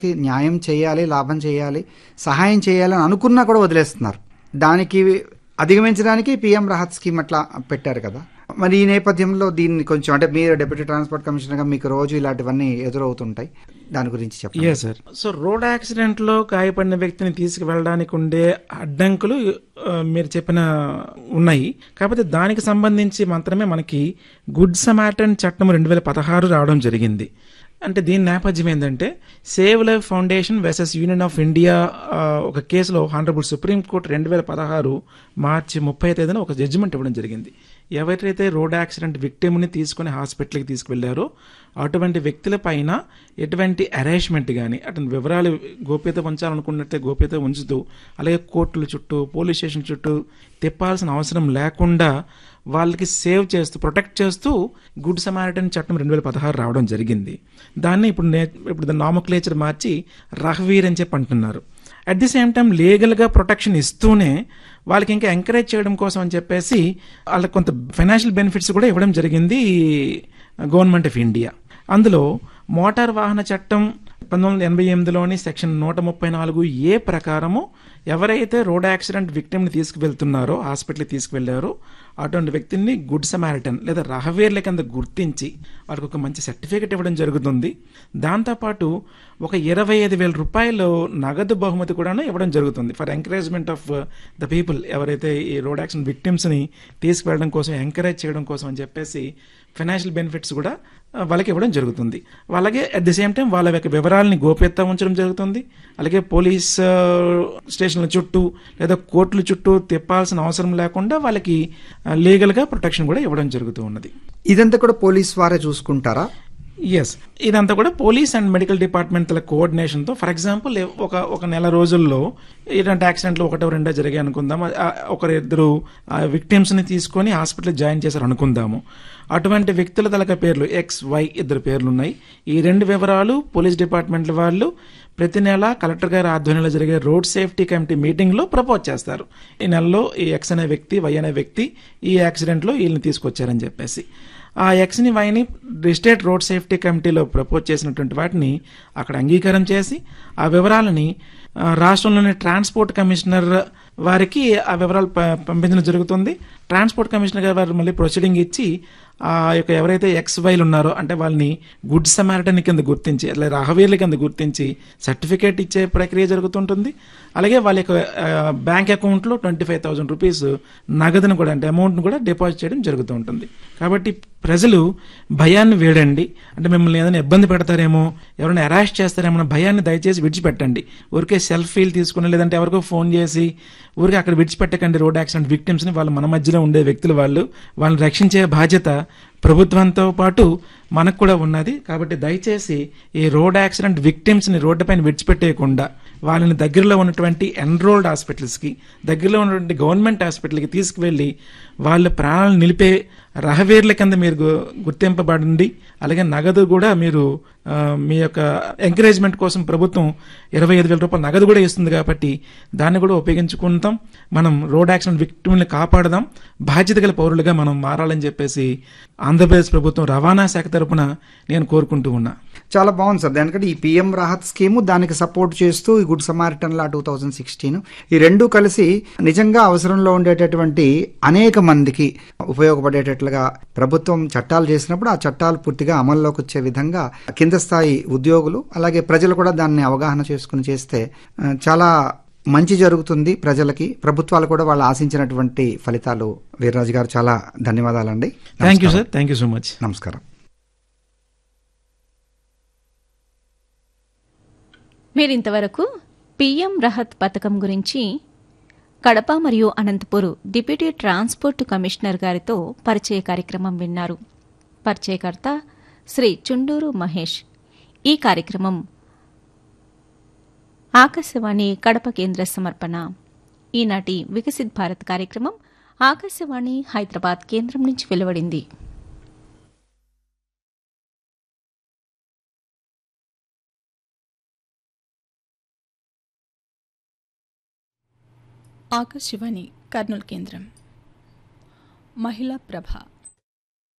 కి న్యాయం చేయాలి లాభం చేయాలి సహాయం చేయాలి అని అనుకున్నా కూడా వదిలేస్తున్నారు దానికి అధిగమించడానికి పిఎం రాహత్ స్కీమ్ అట్లా పెట్టారు కదా మరి ఈ నేపథ్యంలో దీన్ని కొంచెం అంటే మీరు డిప్యూటీ ట్రాన్స్పోర్ట్ కమిషనర్గా మీకు రోజు ఇలాంటివన్నీ ఎదురవుతుంటాయి దాని గురించి చెప్పండి yes sir so road accident లో గాయపడిన వ్యక్తిని తీసుకువెళ్ళడానికి ఉండే అడ్డంకులు ఆ, మీరు చెప్పిన ఉన్నాయి కాకపోతే దానికి సంబంధించి మాత్రమే మనకి గుడ్ సమాటన్ చట్టం రెండు వేల పదహారు రావడం జరిగింది అంటే దీని నేపథ్యం ఏంటంటే save life foundation versus union of India ఆ, ఒక కేసులో హానరబుల్ సుప్రీం కోర్టు రెండు వేల పదహారు మార్చి ముప్పై తేదీన ఒక జడ్జిమెంట్ ఇవ్వడం జరిగింది ఎవరైతే రోడ్ యాక్సిడెంట్ విక్టిమ్ని తీసుకుని హాస్పిటల్కి తీసుకువెళ్లారో అటువంటి వ్యక్తుల పైన ఎటువంటి అరేంజ్మెంట్ కానీ అతని వివరాలు గోప్యత ఉంచాలనుకున్నట్టే గోప్యత ఉంచుతూ అలాగే కోర్టుల చుట్టూ పోలీస్ స్టేషన్ చుట్టూ తిప్పాల్సిన అవసరం లేకుండా వాళ్ళకి సేవ్ చేస్తూ ప్రొటెక్ట్ చేస్తూ గుడ్ సమారిటన్ చట్టం రెండు వేల పదహారు రావడం జరిగింది దాన్ని ఇప్పుడు నే ఇప్పుడు నామక్లేచర్ మార్చి రహవీర్ అని చెప్పి అంటున్నారు అట్ ది సేమ్ టైం లీగల్గా ప్రొటెక్షన్ ఇస్తూనే వాళ్ళకి ఇంకా ఎంకరేజ్ చేయడం కోసం అని చెప్పేసి వాళ్ళకి కొంత ఫైనాన్షియల్ బెనిఫిట్స్ కూడా ఇవ్వడం జరిగింది గవర్నమెంట్ ఆఫ్ ఇండియా అందులో మోటార్ వాహన చట్టం పంతొమ్మిది వందల ఎనభై ఎనిమిదిలోని సెక్షన్ నూట ముప్పై నాలుగు ఏ ప్రకారము ఎవరైతే రోడ్ యాక్సిడెంట్ విక్టిమ్ని తీసుకువెళ్తున్నారో హాస్పిటల్కి తీసుకువెళ్లారో అటువంటి వ్యక్తిని గుడ్ సమారిటన్ లేదా రహవేర్ల కింద గుర్తించి వాళ్ళకి ఒక మంచి సర్టిఫికేట్ ఇవ్వడం జరుగుతుంది దాంతోపాటు ఒక ఇరవై ఐదు వేల రూపాయలు నగదు బహుమతి కూడాను ఇవ్వడం జరుగుతుంది for encouragement of the people ఎవరైతే ఈ రోడ్ యాక్సిడెంట్ విక్టిమ్స్ని తీసుకువెళ్ళడం కోసం ఎంకరేజ్ చేయడం కోసం అని చెప్పేసి ఫైనాన్షియల్ బెనిఫిట్స్ కూడా ఆ, వాళ్ళకి ఇవ్వడం జరుగుతుంది అలాగే అట్ ది సేమ్ టైం వాళ్ళ యొక్క వివరాలని గోప్యత ఉంచడం జరుగుతుంది అలాగే పోలీస్ ఆ, స్టేషన్ల చుట్టూ లేదా కోర్టుల చుట్టూ తిప్పాల్సిన అవసరం లేకుండా వాళ్ళకి ఆ, లీగల్గా ప్రొటెక్షన్ కూడా ఇవ్వడం జరుగుతూ ఉన్నది ఇదంతా కూడా పోలీస్ వారే చూసుకుంటారా ఎస్ ఇదంతా కూడా పోలీస్ అండ్ మెడికల్ డిపార్ట్మెంట్ల కోఆర్డినేషన్తో ఫర్ ఎగ్జాంపుల్ ఒక ఒక నెల రోజుల్లో ఇలాంటి యాక్సిడెంట్లు ఒకటో రెండో జరిగాయి అనుకుందాం ఆ, ఒకరు ఇద్దరు విక్టిమ్స్ని తీసుకొని హాస్పిటల్ జాయిన్ చేశారు అనుకుందాము అటువంటి వ్యక్తుల తలక పేర్లు ఎక్స్ వై ఇద్దరు పేర్లు ఉన్నాయి ఈ రెండు వివరాలు పోలీస్ డిపార్ట్మెంట్ల వాళ్ళు ప్రతి నెల కలెక్టర్ గారి ఆధ్వర్యంలో జరిగే రోడ్ సేఫ్టీ కమిటీ మీటింగ్లో ప్రపోజ్ చేస్తారు ఈ నెలలో ఈ ఎక్స్ అనే వ్యక్తి వై అనే వ్యక్తి ఈ యాక్సిడెంట్లో వీళ్ళని తీసుకొచ్చారని చెప్పేసి ఆ ఎక్స్ని వైని స్టేట్ రోడ్ సేఫ్టీ కమిటీలో ప్రపోజ్ చేసినటువంటి వాటిని అక్కడ అంగీకారం చేసి ఆ వివరాలని ఆ, రాష్ట్రంలోని ట్రాన్స్పోర్ట్ కమిషనర్ వారికి ఆ వివరాలు ప- పంపించడం జరుగుతుంది ట్రాన్స్పోర్ట్ కమిషనర్ గారు వారు మళ్ళీ ప్రొసీడింగ్ ఇచ్చి ఆ యొక్క ఎవరైతే ఎక్స్ వైలు ఉన్నారో అంటే వాళ్ళని గుడ్ సమారిటన్ కింద గుర్తించి అట్లా రాహవీర్ల కింద గుర్తించి సర్టిఫికేట్ ఇచ్చే ప్రక్రియ జరుగుతుంటుంది అలాగే వాళ్ళ యొక్క బ్యాంక్ అకౌంట్లో ట్వంటీ ఫైవ్ థౌసండ్ రూపీస్ నగదును కూడా అంటే అమౌంట్ను కూడా డిపాజిట్ చేయడం జరుగుతూ ఉంటుంది కాబట్టి ప్రజలు భయాన్ని వేడండి అంటే మిమ్మల్ని ఏదైనా ఇబ్బంది పెడతారేమో ఎవరైనా అరెస్ట్ చేస్తారేమో అన్న భయాన్ని దయచేసి విడిచిపెట్టండి ఊరికే సెల్ఫీలు తీసుకుని లేదంటే ఎవరికో ఫోన్ చేసి ఊరికే అక్కడ విడిచిపెట్టకండి రోడ్ యాక్సిడెంట్ విక్టిమ్స్ని వాళ్ళు మన మధ్యలో ఉండే వ్యక్తులు వాళ్ళు వాళ్ళని రక్షించే బాధ్యత ప్రభుత్వంతో పాటు మనకు కూడా ఉన్నది కాబట్టి దయచేసి ఈ రోడ్ యాక్సిడెంట్ విక్టిమ్స్ని రోడ్డుపైన విడిచిపెట్టేయకుండా వాళ్ళని దగ్గరలో ఉన్నటువంటి ఎన్రోల్డ్ హాస్పిటల్స్కి దగ్గరలో ఉన్నటువంటి గవర్నమెంట్ హాస్పిటల్కి తీసుకువెళ్ళి వాళ్ళ ప్రాణాలను నిలిపే రహవేర్ల కింద మీరు గు- గుర్తింపబడండి అలాగే నగదు కూడా మీరు ఆ, మీ యొక్క ఎంకరేజ్మెంట్ కోసం ప్రభుత్వం ఇరవై ఐదు వేల రూపాయల నగదు కూడా ఇస్తుంది కాబట్టి దాన్ని కూడా ఉపయోగించుకుంటాం మనం రోడ్ యాక్సిడెంట్ విక్టిమ్ని కాపాడదాం బాధ్యత గల పౌరులుగా మనం మారాలని చెప్పేసి ఆంధ్రప్రదేశ్ ప్రభుత్వం రవాణా శాఖ తరపున నేను కోరుకుంటూ ఉన్నా చాలా బాగుంది సార్ దానికంటే ఈ పిఎం రాహత్ స్కీము దానికి సపోర్ట్ చేస్తూ ఈ good Samaritan law two thousand sixteen ఈ రెండు కలిసి నిజంగా అవసరంలో ఉండేటటువంటి అనేక మందికి ఉపయోగపడేటట్లుగా ప్రభుత్వం చట్టాలు చేసినప్పుడు ఆ చట్టాలు పూర్తిగా అమల్లోకి వచ్చే విధంగా కింద స్థాయి ఉద్యోగులు అలాగే ప్రజలు కూడా దాన్ని అవగాహన చేసుకుని చేస్తే ఆ, చాలా మంచి జరుగుతుంది ప్రజలకి ప్రభుత్వాలు కూడా వాళ్ళు ఆశించినటువంటి ఫలితాలు వీర్రాజు గారు చాలా ధన్యవాదాలండి thank you sir thank you so much నమస్కారం మీరింతవరకు పిఎం రహత్ పథకం గురించి కడప మరియు అనంతపూర్ డిప్యూటీ ట్రాన్స్పోర్ట్ కమిషనర్ గారితో పరిచయ కార్యక్రమం విన్నారు పరిచయకర్త శ్రీ చుండూరు మహేష్ ఈ కార్యక్రమం ఆకాశవాణి కడప కేంద్ర సమర్పణ ఈనాటి వికసిత్ భారత్ కార్యక్రమం ఆకాశవాణి హైదరాబాద్ కేంద్రం నుంచి వెలువడింది ఆకాశవాణి కర్నూలు కేంద్రం మహిళా ప్రభ